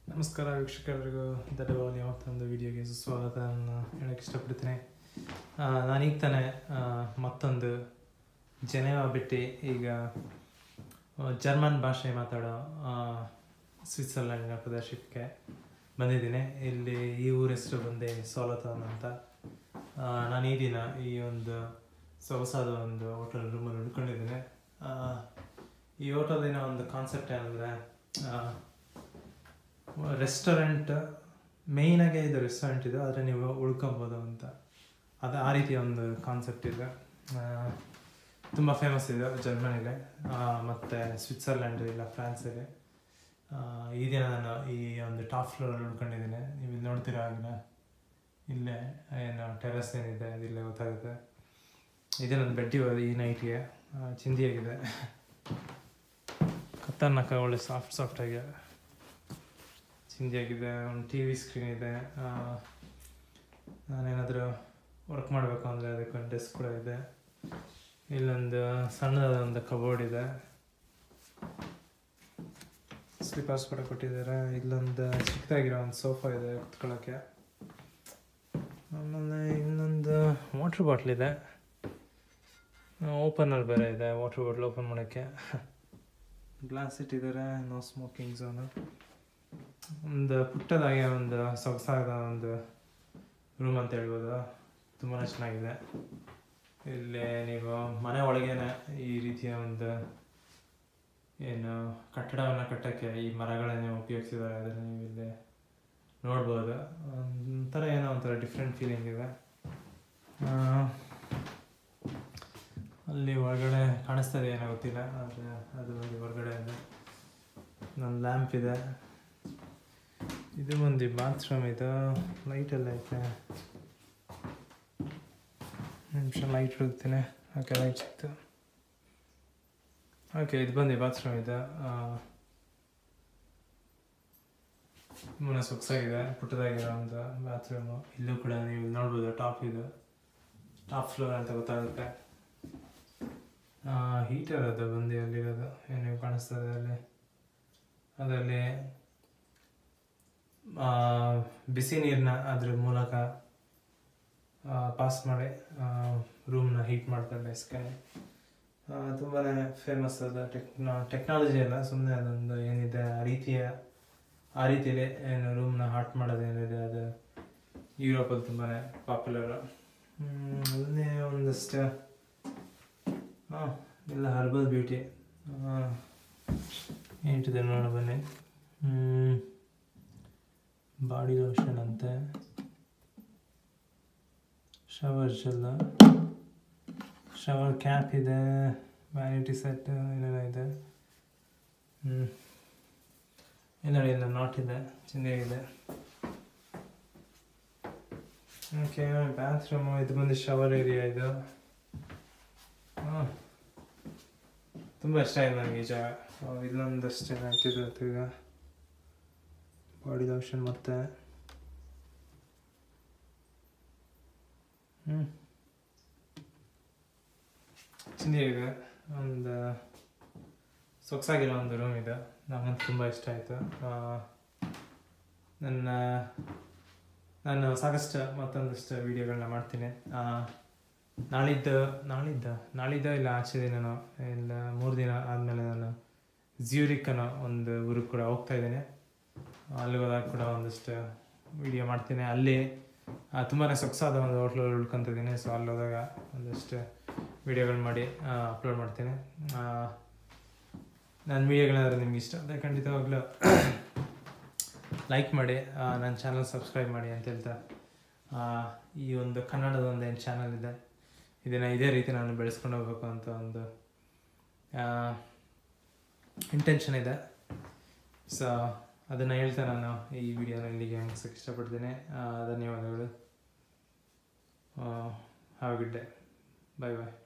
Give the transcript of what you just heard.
ನಮಸ್ಕಾರ ವೀಕ್ಷಕರಿಗೂ ದಡವಾಲಿ ಮತ್ತೊಂದು ವಿಡಿಯೋಗೆ ಸುಸ್ವಾಗತ ಹೇಳಕ್ಕೆ ಇಷ್ಟಪಡ್ತೀನಿ ಆ, ನಾನೀಗ ತಾನೇ ಆ, ಮತ್ತೊಂದು ಜೆನೆವಾ ಬಿಟ್ಟು ಈಗ ಆ, ಜರ್ಮನ್ ಭಾಷೆ ಮಾತಾಡೋ ಆ, ಸ್ವಿಟ್ಜರ್ಲೆಂಡಿನ ಪ್ರದೇಶಕ್ಕೆ ಬಂದಿದ್ದೀನಿ ಇಲ್ಲಿ ಈ ಊರ ಹೆಸರು ಬಂದು ಸೋಲತವನ್ ಅಂತ ಆ, ನಾನು ಈ ದಿನ ಈ ಒಂದು ಸೊಗಸಾದ ಒಂದು ಹೋಟೆಲ್ ರೂಮಲ್ಲಿ ಉಳ್ಕೊಂಡಿದ್ದೀನಿ ಆ, ಈ ಹೋಟೆಲಿನ ಒಂದು ಕಾನ್ಸೆಪ್ಟ್ ಏನಂದರೆ ರೆಸ್ಟೋರೆಂಟ್ ಮೇಯ್ನಾಗೆ ಇದು ರೆಸ್ಟೋರೆಂಟ್ ಇದೆ ಆದರೆ ನೀವು ಉಳ್ಕೊಬೋದು ಅಂತ ಅದು ಆ ರೀತಿಯ ಒಂದು ಕಾನ್ಸೆಪ್ಟ್ ಇದೆ ತುಂಬ ಫೇಮಸ್ ಇದೆ ಜರ್ಮನಿಲಿ ಮತ್ತು ಸ್ವಿಟ್ಜರ್ಲ್ಯಾಂಡ್ ಇಲ್ಲ ಫ್ರಾನ್ಸಲ್ಲಿ ಆ, ಈ ದಿನ ನಾನು ಈ ಒಂದು ಟಾಪ್ ಫ್ಲೋರಲ್ಲಿ ಉಳ್ಕೊಂಡಿದ್ದೀನಿ ನೀವು ಇಲ್ಲಿ ನೋಡ್ತೀರಾ ಆಗಲೇ ಇಲ್ಲೇ ಏನು ಟೆರೆಸ್ ಏನಿದೆ ಅದಿಲ್ಲೇ ಗೊತ್ತಾಗುತ್ತೆ ಇದೇ ನನ್ನ ಬೆಡ್ ಈ ನೈಟ್ಗೆ ಚಿಂದಿಯಾಗಿದೆ ಖತರ್ನಾಕ ಒಳ್ಳೆ ಸಾಫ್ಟ್ ಸಾಫ್ಟಾಗಿ ಚಿಂದಿಯಾಗಿದೆ ಒಂದು ಟಿ ವಿ ಸ್ಕ್ರೀನ್ ಇದೆ ಆ, ನಾನೇನಾದರೂ ವರ್ಕ್ ಮಾಡಬೇಕು ಅಂದರೆ ಅದಕ್ಕೊಂದು ಡೆಸ್ಕ್ ಕೂಡ ಇದೆ ಇಲ್ಲೊಂದು ಸಣ್ಣದಾದ ಒಂದು ಕಬೋರ್ಡ್ ಇದೆ ಸ್ಲಿಪರ್ಸ್ ಕೂಡ ಕೊಟ್ಟಿದ್ದಾರೆ ಇಲ್ಲೊಂದು ಚಿಕ್ಕದಾಗಿರೋ ಒಂದು ಸೋಫಾ ಇದೆ ಕುತ್ಕೊಳ್ಳೋಕ್ಕೆ ಆಮೇಲೆ ಇನ್ನೊಂದು ವಾಟ್ರ್ ಬಾಟ್ಲ್ ಇದೆ ಓಪನರ್ ಬೇರೆ ಇದೆ ವಾಟ್ರ್ ಬಾಟ್ಲ್ ಓಪನ್ ಮಾಡೋಕ್ಕೆ ಗ್ಲಾಸ್ ಇಟ್ಟಿದ್ದಾರೆ ನೋ ಸ್ಮೋಕಿಂಗ್ ಝೋನು ಒಂದು ಪುಟ್ಟದಾಗಿ ಒಂದು ಸೊಗಸಾದ ಒಂದು ರೂಮ್ ಅಂತ ಹೇಳ್ಬೋದು ತುಂಬಾ ಚೆನ್ನಾಗಿದೆ ಇಲ್ಲಿ ನೀವು ಮನೆ ಒಳಗೇನೆ ಈ ರೀತಿಯ ಒಂದು ಏನು ಕಟ್ಟಡವನ್ನು ಕಟ್ಟೋಕ್ಕೆ ಈ ಮರಗಳನ್ನೇ ಉಪಯೋಗಿಸಿದ್ದಾರೆ ಅದನ್ನು ನೀವು ಇಲ್ಲಿ ನೋಡ್ಬೋದು ಒಂಥರ ಏನೋ ಒಂಥರ ಡಿಫ್ರೆಂಟ್ ಫೀಲಿಂಗ್ ಇದೆ ಆ, ಅಲ್ಲಿ ಒಳಗಡೆ ಕಾಣಿಸ್ತದೆ ಏನೋ ಗೊತ್ತಿಲ್ಲ ಆದರೆ ಅದು ಅಲ್ಲಿ ಹೊರಗಡೆ ಇದೆ ನನ್ನ ಲ್ಯಾಂಪ್ ಇದೆ ಇದು ಒಂದು ಬಾತ್ರೂಮ್ ಇದು ಲೈಟ್ ಎಲ್ಲ ಐತೆ ನಿಮಿಷ ಲೈಟ್ ಹುಡುಕ್ತೀನಿ ಓಕೆ ಲೈಟ್ ಸಿಕ್ತು ಓಕೆ ಇದು ಬಂದು ಬಾತ್ರೂಮ್ ಇದೆ ತುಂಬಾ ಸೊಗಸಾಗಿದೆ ಪುಟ್ಟದಾಗಿರೋ ಒಂದು ಬಾತ್ರೂಮು ಇಲ್ಲೂ ಕೂಡ ನೀವು ಇಲ್ಲಿ ನೋಡ್ಬೋದು ಟಾಪ್ ಇದು ಟಾಪ್ ಫ್ಲೋರ್ ಅಂತ ಗೊತ್ತಾಗುತ್ತೆ ಹೀಟರ್ ಅದು ಬಂದು ಅಲ್ಲಿರೋದು ಏನು ನೀವು ಕಾಣಿಸ್ತದೆ ಅಲ್ಲಿ ಅದರಲ್ಲಿ ಆ, ಬಿಸಿ ನೀರನ್ನ ಅದ್ರ ಮೂಲಕ ಪಾಸ್ ಮಾಡಿ ರೂಮ್ನ ಹೀಟ್ ಮಾಡ್ತಾರೆ ಬೇಸಿಗೆ ತುಂಬಾ ಫೇಮಸ್ ಅದು ಟೆಕ್ನಾ ಟೆಕ್ನಾಲಜಿ ಅಲ್ಲ ಸುಮ್ಮನೆ ಅದೊಂದು ಏನಿದೆ ಆ ರೀತಿಯ ಆ ರೀತಿಯಲ್ಲಿ ಏನು ರೂಮ್ನ ಹಾಟ್ ಮಾಡೋದು ಏನಿದೆ ಅದು ಯುರೋಪಲ್ಲಿ ತುಂಬಾ ಪಾಪ್ಯುಲರು ಅಲ್ಲೇ ಒಂದಷ್ಟು ಹಾಂ ಇಲ್ಲ ಹರ್ಬಲ್ ಬ್ಯೂಟಿ ಏನಿದೆ ನೋಡ ಬನ್ನಿ ಬಾಡಿ ಲೋಷನ್ ಅಂತೆ ಶವರ್ ಜೆಲ್ಲ ಶವರ್ ಕ್ಯಾಪ್ ಇದೆ ವ್ಯಾನಿಟಿ ಸೆಟ್ ಏನೆಲ್ಲ ಇದೆ ಹ್ಞೂ ಇಲ್ಲ ಇಲ್ಲ ನಾಟ್ ಇದೆ ಚಿಂದೆಗಿದೆ ಓಕೆ ಬಾತ್ರೂಮು ಇದು ಬಂದು ಶವರ್ ಏರಿಯಾ ಇದು ಹಾಂ ತುಂಬ ಇಷ್ಟ ಆಯ್ತು ನನಗೆ ಈ ಜಾಗ ಆ, ಇಲ್ಲೊಂದಷ್ಟು ಜನ ಹಾಕಿದ್ರು ಈಗ ಬಾಡಿ ಲೋಷನ್ ಮತ್ತೆ ಹ್ಞೂ ಚೆನ್ನಾಗಿದೆ ಒಂದು ಸೊಗಸಾಗಿರೋ ಒಂದು ರೂಮ್ ಇದೆ ನನಗಂತೂ ತುಂಬ ಇಷ್ಟ ಆಯಿತು ನನ್ನ ನಾನು ಸಾಕಷ್ಟು ಮತ್ತೊಂದಷ್ಟು ವೀಡಿಯೋಗಳನ್ನ ಮಾಡ್ತೀನಿ ಆ, ನಾಳಿದ್ದು ನಾಳಿದ್ದ ನಾಳಿದ್ದ ಇಲ್ಲ ಆಚೆ ದಿನನೋ ಇಲ್ಲ ಮೂರು ದಿನ ಆದಮೇಲೆ ನಾನು ಜ್ಯೂರಿಕ್ ಅನ್ನೋ ಒಂದು ಊರಿಗೆ ಕೂಡ ಹೋಗ್ತಾ ಇದ್ದೀನಿ ಅಲ್ಲಿ ಹೋದಾಗ ಕೂಡ ಒಂದಷ್ಟು ವಿಡಿಯೋ ಮಾಡ್ತೀನಿ ಅಲ್ಲಿ ತುಂಬಾ ಸೊಗಸಾದ ಒಂದು ಹೋಟ್ಲಲ್ಲಿ ಉಳ್ಕೊಂತಿದ್ದೀನಿ ಸೊ ಅಲ್ಲಿ ಹೋದಾಗ ಒಂದಷ್ಟು ವಿಡಿಯೋಗಳು ಮಾಡಿ ಅಪ್ಲೋಡ್ ಮಾಡ್ತೀನಿ ನನ್ನ ವೀಡಿಯೋಗಳೇನಾದ್ರು ನಿಮ್ಗೆ ಇಷ್ಟ ಆದರೆ ಖಂಡಿತವಾಗ್ಲೂ ಲೈಕ್ ಮಾಡಿ ಆ, ನನ್ನ ಚಾನಲ್ ಸಬ್ಸ್ಕ್ರೈಬ್ ಮಾಡಿ ಅಂತ ಹೇಳ್ತಾ ಆ, ಈ ಒಂದು ಕನ್ನಡದ ಒಂದು ಏನು ಚಾನಲ್ ಇದೆ ಇದನ್ನು ಇದೇ ರೀತಿ ನಾನು ಬೆಳೆಸ್ಕೊಂಡು ಹೋಗ್ಬೇಕು ಅಂತ ಒಂದು ಇಂಟೆನ್ಷನ್ ಇದೆ ಸೊ ಅದನ್ನು ಹೇಳ್ತಾ ನಾನು ಈ ವಿಡಿಯೋನ ಇಲ್ಲಿಗೆ ಮುಗಿಸೋಕ್ಕೆ ಇಷ್ಟಪಡ್ತೀನಿ ಆ, ಧನ್ಯವಾದಗಳು have good day bye bye